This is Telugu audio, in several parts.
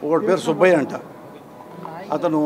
ఒకటి పేరు సుబ్బయ్య అంట అతను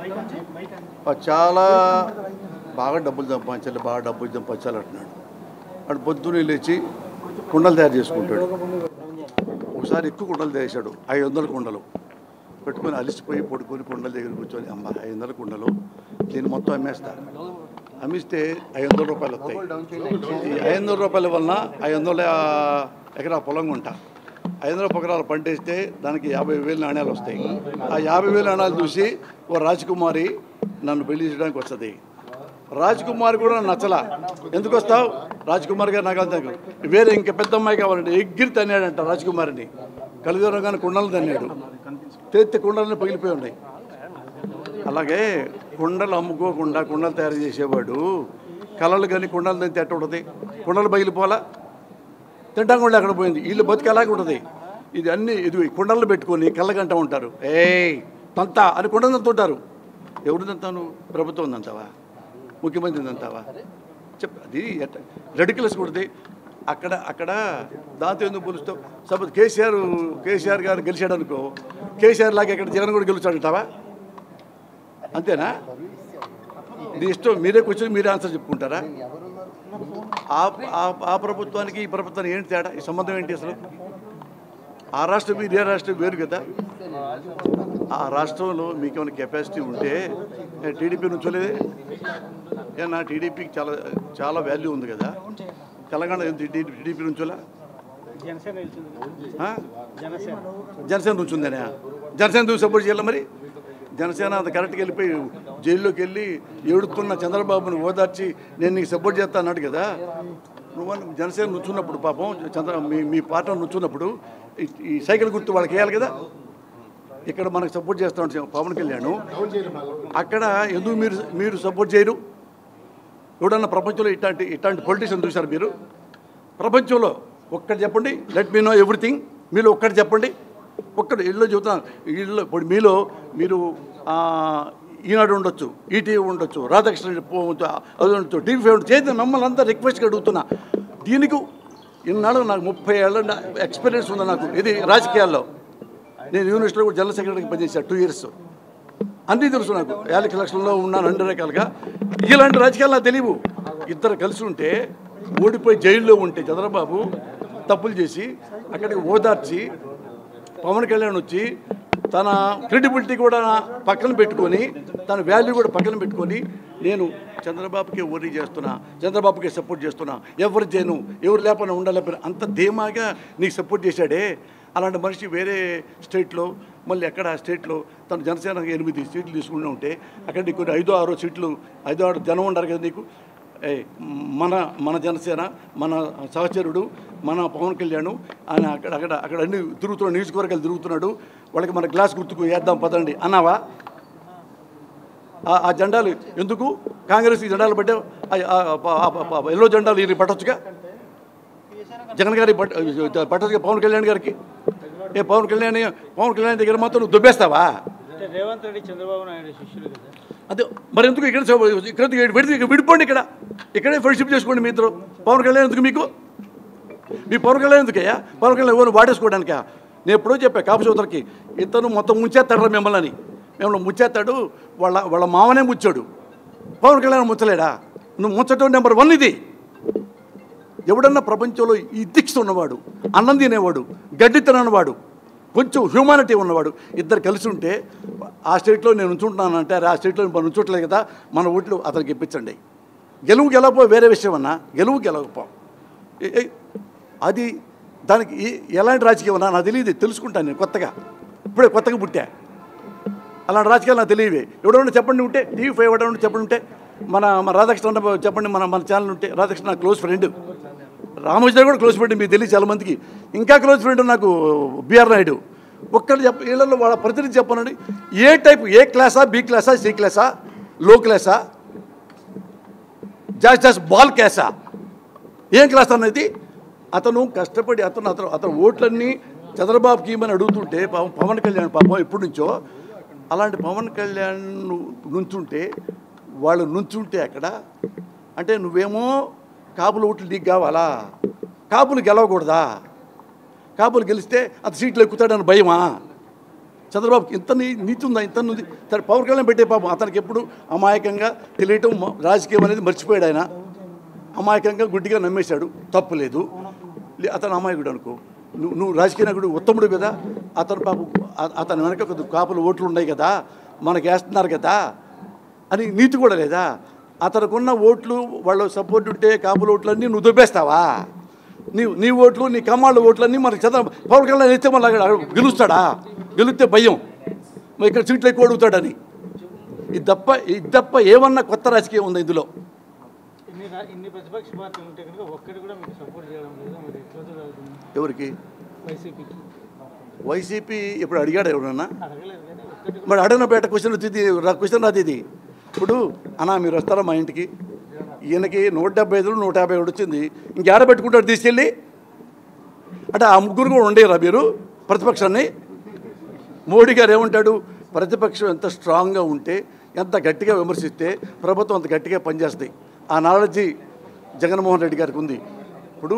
చాలా బాగా డబ్బులు సంపాదించాలి బాగా డబ్బులు సంపాదించాలి అంటున్నాడు అటు పొద్దున్నే లేచి కుండలు తయారు చేసుకుంటాడు ఒకసారి ఎక్కువ కుండలు చేశాడు ఐదు వందల కుండలు పెట్టుకొని అలిసిపోయి పడుకొని కుండల దగ్గర కూర్చొని అమ్మ ఐదు వందల కుండలు దీన్ని మొత్తం అమ్మేస్తా అమ్మిస్తే ఐదు వందల రూపాయలు వస్తాయి ఈ ఐదు వందల రూపాయల వలన ఐదు వందల ఎకరా పొలం కొంటా ఐదు వందల ఎకరాలు పంటేస్తే దానికి యాభై వేలు నాణ్యాలు వస్తాయి ఆ యాభై వేలు నాణ్యాలు చూసి ఓ రాజకుమారి నన్ను పెళ్లి చేయడానికి వస్తుంది రాజకుమారి కూడా నచ్చలా ఎందుకు వస్తావు రాజకుమారి గారు నాకు అంతే వేరే ఇంకా పెద్ద అమ్మాయి కావాలంటే ఎగ్గిరి తన్నాడంట రాజకుమారిని కలిదూరంగానే కుండలు తన్నాడు తెత్తి కుండలని పగిలిపోయి ఉన్నాయి అలాగే కుండలు అమ్ముకోకుండా కుండలు తయారు చేసేవాడు కళలు కానీ కుండలు తింటే ఎట్ట ఉంటుంది కుండలు పగిలిపోలా తింటాం కూడా అక్కడ పోయింది వీళ్ళు బతికి అలాగే ఉంటుంది ఇది అన్ని ఇది కుండలు పెట్టుకొని కళ్ళగంట ఉంటారు ఏయ్ తంతా అని కుండలు తంతుంటారు ఎవరు తంతాను ప్రభుత్వం తంతావా ముఖ్యమంత్రి తంతావా చెప్ అది ఎట్ట రెడిక్యులస్ కొడితే అక్కడ అక్కడ దాంతో ఎందుకు పోలుస్తావు సపోజ్ కేసీఆర్ కేసీఆర్ గారు గెలిచాడు అనుకో కేసీఆర్ లాగా ఇక్కడ జగన్ కూడా గెలుచాడంటావా అంతేనా ఇది ఇష్టం మీరే కూర్చొని మీరే ఆన్సర్ చెప్పుకుంటారా ఆ ఆ- ఆ ప్రభుత్వానికి ఈ ప్రభుత్వానికి ఏంటి తేడా ఈ సంబంధం ఏంటి అసలు ఆ రాష్ట్రం మీరు ఏ రాష్ట్రం వేరు కదా ఆ రాష్ట్రంలో మీకు ఏమైనా కెపాసిటీ ఉంటే టీడీపీ నుంచోలేదే ఏ నా టీడీపీకి చాలా చాలా వాల్యూ ఉంది కదా తెలంగాణ టీడీపీ నుంచోలా జనసేన వెళ్తుంది ఆ? జనసేన జనసేన నుంచుందనే జనసేన చూసి సపోర్ట్ చేయాలి మరి జనసేన అంత కరెక్ట్గా వెళ్ళిపోయి జైల్లోకి వెళ్ళి ఏడుతున్న చంద్రబాబును ఓదార్చి నేను నీకు సపోర్ట్ చేస్తా అన్నాడు కదా నువ్వు అన్న- జనసేన నుంచున్నప్పుడు పాపం చంద్ర మీ మీ పార్టీ నుంచున్నప్పుడు ఈ- ఈ సైకిల్ గుర్తు వాళ్ళకి వేయాలి కదా ఇక్కడ మనకు సపోర్ట్ చేస్తా ఉంటాం పవన్ కళ్యాణ్ అక్కడ ఎందుకు మీరు మీరు సపోర్ట్ చేయరు ఎవడన్నా ప్రపంచంలో ఇట్లాంటి ఇట్లాంటి పొలిటీషియన్ చూశారు మీరు ప్రపంచంలో ఒక్కటి చెప్పండి లెట్ మీ నో ఎవ్రీథింగ్ మీరు ఒక్కటి చెప్పండి ఒక్కటి ఇల్లు చెబుతున్నాను ఇల్లు ఇప్పుడు మీలో మీరు ఆ, ఈనాడు ఉండొచ్చు ఈటీవీ ఉండొచ్చు రాధాకృష్ణ ఉండొచ్చు, అది ఉండొచ్చు టీవీ ఫైవ్ ఉండొచ్చు చేతి మిమ్మల్ని అంతా రిక్వెస్ట్గా అడుగుతున్నా దీనికి ఇన్నాళ్ళు నాకు ముప్పై ఏళ్ళ ఎక్స్పీరియన్స్ ఉంది నాకు ఇది రాజకీయాల్లో నేను యూనివర్సిటీలో కూడా జనరల్ సెక్రటరీకి పనిచేశాను టూ ఇయర్స్ అన్నీ తెలుసు నాకు యాలకి లక్షల్లో ఉన్నాను అన్ని రకాలుగా ఇలాంటి రాజకీయాలు నాకు తెలియవు ఇద్దరు కలిసి ఉంటే ఓడిపోయి జైల్లో ఉంటే చంద్రబాబు తప్పులు చేసి అక్కడికి ఓదార్చి పవన్ కళ్యాణ్ వచ్చి తన క్రెడిబిలిటీ కూడా పక్కన పెట్టుకొని తన వాల్యూ కూడా పక్కన పెట్టుకొని నేను చంద్రబాబుకి ఓరీ చేస్తున్నా చంద్రబాబుకి సపోర్ట్ చేస్తున్నా ఎవరు చేయను ఎవరు లేపన ఉండలేపన అంత ధీమాగా నీకు సపోర్ట్ చేశాడే అలాంటి మనిషి వేరే స్టేట్లో మళ్ళీ ఎక్కడ ఆ స్టేట్లో తను జనసేన ఎనిమిది సీట్లు తీసుకుంటూ ఉంటే అక్కడ నీకు కొన్ని ఐదో ఆరో సీట్లు ఐదో ఆరు జనం ఉన్నారు కదా నీకు ఏ మన మన జనసేన మన సహచరుడు మన పవన్ కళ్యాణ్ ఆయన అక్కడ అక్కడ అక్కడ అన్ని తిరుగుతున్నాడు నియోజకవర్గాలు తిరుగుతున్నాడు వాళ్ళకి మన గ్లాస్ గుర్తుకు వేద్దాం పదండి అన్నావా ఆ- ఆ జెండాలు ఎందుకు కాంగ్రెస్ ఈ జెండాలు పట్టే ఎల్లో జెండాలు ఇది పట్టొచ్చుగా జగన్ గారి పట్ట పట్టొచ్చుగా పవన్ కళ్యాణ్ గారికి ఏ పవన్ కళ్యాణ్ పవన్ కళ్యాణ్ దగ్గర మాత్రం నువ్వు దుబ్బేస్తావా అంటే రేవంత్ రెడ్డి చంద్రబాబు నాయుడు శిష్యులు కదా అదే మరి ఎందుకు ఇక్కడ స- ఇక్కడ విడిది ఇక్కడ విడిపోండి ఇక్కడ ఇక్కడే ఫ్రెండ్షిప్ చేసుకోండి మీ ఇద్దరు పవన్ కళ్యాణ్ ఎందుకు మీకు మీ పవన్ కళ్యాణ్ ఎందుకయ్యా పవన్ కళ్యాణ్ ఎవరు వాడేసుకోవడానికా నేను ఎప్పుడో చెప్పా కాపు సోదరికి ఇతను మొత్తం ముంచేస్తాడు మిమ్మల్ని అని మిమ్మల్ని ముంచేస్తాడు వాళ్ళ వాళ్ళ మామనే ముచ్చాడు పవన్ కళ్యాణ్ ముచ్చలేడా నువ్వు ముచ్చటం నెంబర్ వన్ ఇది ఎవడన్నా ప్రపంచంలో ఈ దిక్స్ ఉన్నవాడు అన్నం తినేవాడు గడ్డి తిననివాడు కొంచెం హ్యూమానిటీ ఉన్నవాడు ఇద్దరు కలిసి ఉంటే ఆ స్టేట్లో నేను ఉంచుంటున్నానంటే అరే ఆ స్టేట్లో మనం ఉంచట్లేదు కదా మన ఓట్లు అతనికి ఇప్పించండి గెలువు గెలవపో వేరే విషయం అన్నా గెలువు గెలవపో ఏ- ఏ- అది దానికి ఏ- ఎలాంటి రాజకీయం అన్నా నాకు తెలియదు తెలుసుకుంటాను నేను కొత్తగా ఇప్పుడే కొత్తగా పుట్టా అలాంటి రాజకీయాలు నాకు తెలియవే ఎవడన్నా చెప్పండి ఉంటే టీవీ ఫైవ్ ఎవడన్నా చెప్పండి ఉంటే మన మన రాధాకృష్ణ అన్న చెప్పండి మన మన ఛానల్ ఉంటే రాధాకృష్ణ నా క్లోజ్ ఫ్రెండ్ రామోజీ కూడా క్లోజ్ ఫ్రెండ్ మీకు తెలియదు చాలా మందికి ఇంకా క్లోజ్ ఫ్రెండ్ నాకు బిఆర్ నాయుడు ఒక్కరు చెప్ప వీళ్ళలో వాళ్ళ ప్రతినిధి చెప్పనండి ఏ టైప్ ఏ క్లాసా బి క్లాసా సి క్లాసా లో క్లాసా జాస్ జాస్ బాల్ క్లాసా ఏం క్లాస్ అనేది అతను కష్టపడి అతను అతను అతను ఓట్లన్నీ చంద్రబాబుకి ఇమ్మని అడుగుతుంటే పాపం పవన్ కళ్యాణ్ పాపం ఎప్పటి నుంచో అలాంటి పవన్ కళ్యాణ్ నుంచుంటే వాళ్ళు నుంచుంటే అక్కడ అంటే నువ్వేమో కాపుల ఓట్లు నీకు కావాలా కాపులు గెలవకూడదా కాపులు గెలిస్తే అంత సీట్లు ఎక్కుతాడని భయమా చంద్రబాబుకి ఇంత నీ- నీతి ఉందా ఇంత ఉంది సరే పవన్ కళ్యాణ్ పెట్టే పాపం అతనికి ఎప్పుడు అమాయకంగా తెలియటం మ- రాజకీయం అనేది మర్చిపోయాడు ఆయన అమాయకంగా గుడ్డిగా నమ్మేశాడు తప్పు లేదు లే- అతను అమాయకుడు అనుకో నువ్వు నువ్వు రాజకీయ నాయకుడు ఉత్తముడు కదా అతను పాపం అ- అతని వెనక కొద్ది కాపులు ఓట్లు ఉన్నాయి కదా మనకి వేస్తున్నారు కదా అని నీతి కూడా లేదా అతనుకున్న ఓట్లు వాళ్ళ సపోర్ట్ ఉంటే కాపుల ఓట్లన్నీ నువ్వు దుబ్బేస్తావా నీ నీ ఓట్లు నీ కమ్మాళ్ళ ఓట్లన్నీ మనకి చంద్ర పవన్ కళ్యాణ్ అయితే మళ్ళీ అక్కడ గెలుస్తాడా గెలిస్తే భయం మరి ఇక్కడ సీట్లు ఎక్కువ అడుగుతాడని ఇది తప్ప ఇది తప్ప ఏమన్నా కొత్త రాజకీయం ఉంది ఇందులో ఇన్ని రా- ఇన్ని ప్రతిపక్ష పార్టీలు ఉంటే కనుక ఒక్కటి కూడా మీకు సపోర్ట్ చేయడం లేదు మరి ఎట్లా జరుగుతుంది ఎవరికి వైసీపీకి వైసీపీ ఇప్పుడు అడిగాడు ఎవరన్నా అడగలేదు కానీ ఒక్కటి మరి అడగనపేట క్వశ్చన్ వచ్చింది రా- క్వశ్చన్ రాదు ఇది ఇప్పుడు అన్నా మీరు వస్తారా మా ఇంటికి ఈయనకి నూట డెబ్బై ఐదు నూట యాభై ఒకటి వచ్చింది ఇంకేడ పెట్టుకుంటారు తీసుకెళ్ళి అంటే ఆ ముగ్గురు కూడా ఉండేరా మీరు ప్రతిపక్షాన్ని మోడీ గారు ఏమంటాడు ప్రతిపక్షం ఎంత స్ట్రాంగ్గా ఉంటే ఎంత గట్టిగా విమర్శిస్తే ప్రభుత్వం అంత గట్టిగా పనిచేస్తాయి ఆ నాలెడ్జి జగన్మోహన్ రెడ్డి గారికి ఉంది ఇప్పుడు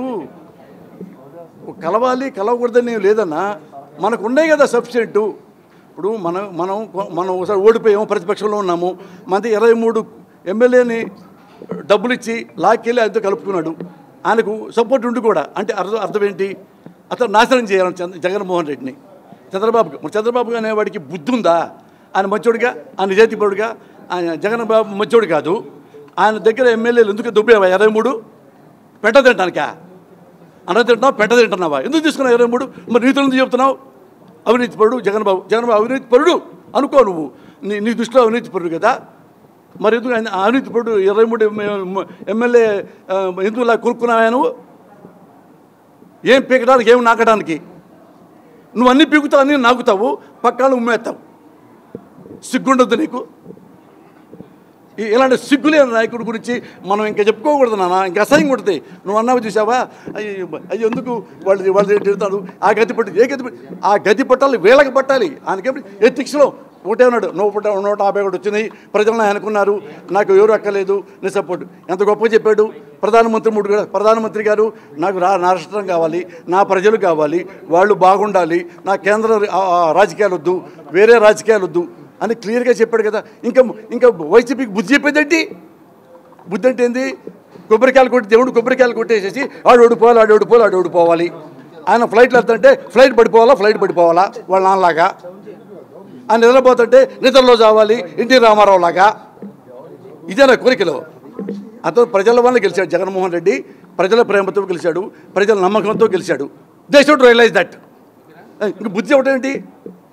కలవాలి కలవకూడదని లేదన్నా మనకు ఉన్నాయి కదా సబ్స్టెంట్ ఇప్పుడు మనం మనం మనం ఒకసారి ఓడిపోయాము ప్రతిపక్షంలో ఉన్నాము మనది ఇరవై మూడు ఎమ్మెల్యేని డబ్బులు ఇచ్చి లాక్కెళ్ళి ఆయనతో కలుపుకున్నాడు ఆయనకు సపోర్ట్ ఉండి కూడా అంటే అర్థం అర్థం ఏంటి అతను నాశనం చేయాలని చంద్ర జగన్మోహన్ రెడ్డిని చంద్రబాబుకి మరి చంద్రబాబు అనేవాడికి బుద్ధి ఉందా ఆయన మంచోడిగా ఆయన నిజాయితీపరుడుగా ఆయన జగన్ బాబు మంచోడు కాదు ఆయన దగ్గర ఎమ్మెల్యేలు ఎందుకు దుబ్బేవా ఇరవై మూడు పెట్టదంటానికా అన్న తింటున్నావు పెట్ట తింటున్నావా ఎందుకు తీసుకున్నావు ఇరవై మూడు మరి నీతులు ఎందుకు చెప్తున్నావు అవినీతి పరుడు జగన్ బాబు జగన్ బాబు అవినీతి పరుడు అనుకో నువ్వు నీ నీ దృష్టిలో అవినీతి పరుడు కదా మరి ఎందుకు ఆయన అవినీతి పరుడు ఇరవై మూడు ఎమ్మెల్యే ఎందుకు ఇలా కొనుక్కున్నావా నువ్వు ఏం పీకడానికి ఏం నాకడానికి నువ్వు అన్నీ పీకుతావు అన్నీ నాకుతావు పక్కన ఉమ్మేస్తావు సిగ్గుండొద్దు నీకు ఈ- ఇలాంటి సిగ్గులేని నాయకుడి గురించి మనం ఇంకా చెప్పుకోకూడదు నాన్న ఇంకా అసహ్యం కొడితే నువ్వు అన్నావు చూసావా అయ్యి అయ్యి ఎందుకు వాళ్ళు వాళ్ళు తిడతాడు ఆ గతి పట్టు ఏ గతి పట్టు ఆ గతి పట్టాలి వీళ్ళకి పట్టాలి ఆయనకేమి ఎథిక్స్లో ఒకటే ఉన్నాడు నూట నూట యాభై ఒకటి వచ్చినాయి ప్రజలను అనుకున్నారు నాకు ఎవరు అక్కలేదు నీ సపోర్ట్ ఎంత గొప్ప చెప్పాడు ప్రధానమంత్రి మూడు కూడా ప్రధానమంత్రి గారు నాకు రా నా రాష్ట్రం కావాలి నా ప్రజలు కావాలి వాళ్ళు బాగుండాలి నా కేంద్ర ఆ, ఆ, రాజకీయాలు వద్దు వేరే రాజకీయాలు వద్దు అని క్లియర్గా చెప్పాడు కదా ఇంకా ఇంకా వైసీపీకి బుద్ధి చెప్పేదేంటి బుద్ధి అంటే ఏంది కొబ్బరికాయలు కొట్టి దేవుడు కొబ్బరికాయలు కొట్టేసేసి ఆడు ఓడిపోవాలి ఆడు ఓడిపోవాలి ఆడు ఓడిపోవాలి ఆయన ఫ్లైట్లో వెళ్తుంటే ఫ్లైట్ పడిపోవాలా ఫ్లైట్ పడిపోవాలా వాళ్ళ నాన్నలాగా ఆయన నిద్రపోతుంటే నిద్రలో చావాలి ఎన్టీ రామారావు లాగా ఇదేనా కోరికలు అతను ప్రజల వల్ల గెలిచాడు జగన్మోహన్ రెడ్డి ప్రజల ప్రేమతో గెలిచాడు ప్రజల నమ్మకంతో గెలిచాడు దే షుడ్ రియలైజ్ దట్ ఇంక బుద్ధి ఒకటేంటి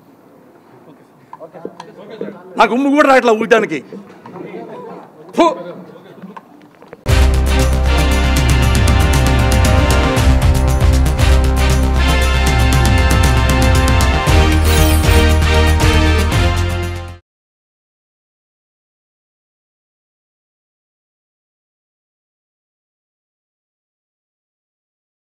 నాకు ఉమ్ము కూడా రావట్లా ఊయటానికి ఫు